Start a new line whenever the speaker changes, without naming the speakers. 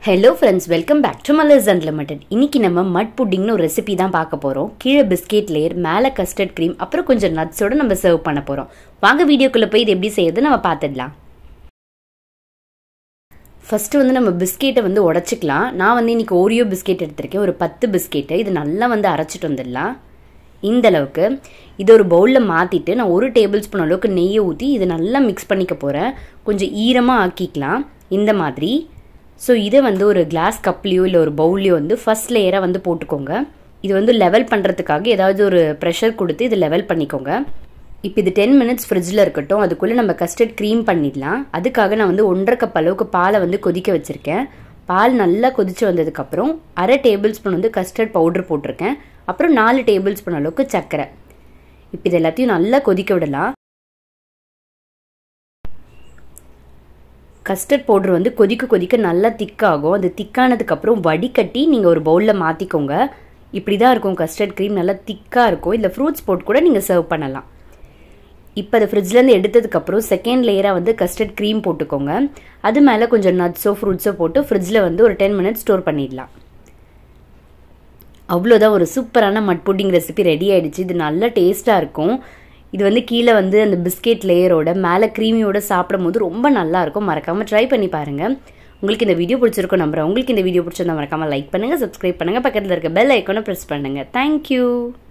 hello friends welcome back to Malars unlimited இன்னைக்கு நம்ம மட் புட்டிங்னு ஒரு ரெசிபி தான் பார்க்க போகிறோம் கீழே பிஸ்கெட் லேயர் மேலே கஸ்டர்ட் க்ரீம் அப்புறம் கொஞ்சம் நட்ஸோட நம்ம சர்வ் பண்ண போகிறோம் வாங்க வீடியோக்குள்ளே போய் இது எப்படி செய்யறது நம்ம பார்த்துடலாம் ஃபஸ்ட்டு வந்து நம்ம பிஸ்கெட்டை வந்து உடச்சிக்கலாம் நான் வந்து இன்னைக்கு ஓரியோ பிஸ்கெட் எடுத்திருக்கேன் ஒரு பத்து பிஸ்கெட்டு இது நல்லா வந்து அரைச்சிட்டு வந்துடலாம் இந்த அளவுக்கு இதை ஒரு பவுலில் மாற்றிட்டு நான் ஒரு டேபிள் ஸ்பூன் அளவுக்கு நெய்யை ஊற்றி இதை நல்லா மிக்ஸ் பண்ணிக்க போகிறேன் கொஞ்சம் ஈரமாக ஆக்கிக்கலாம் இந்த மாதிரி ஸோ இதை வந்து ஒரு கிளாஸ் கப்லேயோ இல்லை ஒரு பவுல்லையோ வந்து ஃபஸ்ட் லேயராக வந்து போட்டுக்கோங்க இது வந்து லெவல் பண்ணுறதுக்காக ஏதாவது ஒரு ப்ரெஷர் கொடுத்து இது லெவல் பண்ணிக்கோங்க இப்போ இது டென் மினிட்ஸ் ஃப்ரிட்ஜில் இருக்கட்டும் அதுக்குள்ளே நம்ம கஸ்டர்ட் க்ரீம் பண்ணிடலாம் அதுக்காக நான் வந்து ஒன்றரை கப் அளவுக்கு பாலை வந்து கொதிக்க வச்சுருக்கேன் பால் நல்லா கொதிச்சு வந்ததுக்கப்புறம் அரை டேபிள் ஸ்பூன் வந்து கஸ்டர்ட் பவுடர் போட்டிருக்கேன் அப்புறம் நாலு டேபிள் ஸ்பூன் அளவுக்கு சர்க்கரை இப்போ இது எல்லாத்தையும் நல்லா கொதிக்க விடலாம் கஸ்டர்ட் பவுடர் வந்து கொதிக்க கொதிக்க நல்லா திக்காகும் அது திக்கானதுக்கப்புறம் வடிகட்டி நீங்கள் ஒரு பவுலில் மாற்றிக்கோங்க இப்படி தான் இருக்கும் கஸ்டர்ட் க்ரீம் நல்லா திக்காக இருக்கும் இல்லை ஃப்ரூட்ஸ் போட்டு கூட நீங்கள் சர்வ் பண்ணலாம் இப்போ அதை ஃப்ரிட்ஜ்லேருந்து எடுத்ததுக்கப்புறம் செகண்ட் லேயராக வந்து கஸ்டர்ட் க்ரீம் போட்டுக்கோங்க அது மேலே கொஞ்சம் நட்ஸோ ஃப்ரூட்ஸோ போட்டு ஃப்ரிட்ஜில் வந்து ஒரு டென் மினிட்ஸ் ஸ்டோர் பண்ணிடலாம் அவ்வளோதான் ஒரு சூப்பரான மட் புட்டிங் ரெசிபி ரெடி ஆகிடுச்சு இது நல்ல டேஸ்ட்டாக இருக்கும் இது வந்து கீழே வந்து அந்த பிஸ்கெட் லேயரோட மேலே க்ரீமியோட சாப்பிடும் போது ரொம்ப நல்லா இருக்கும் மறக்காமல் ட்ரை பண்ணி பாருங்கள் உங்களுக்கு இந்த வீடியோ பிடிச்சிருக்கும் நம்புறேன் உங்களுக்கு இந்த வீடியோ பிடிச்சிருந்தா மறக்காமல் லைக் பண்ணுங்கள் சப்ஸ்கிரைப் பண்ணுங்கள் பக்கத்தில் இருக்க பெல் ஐக்கானை ப்ரெஸ் பண்ணுங்கள் தேங்க்யூ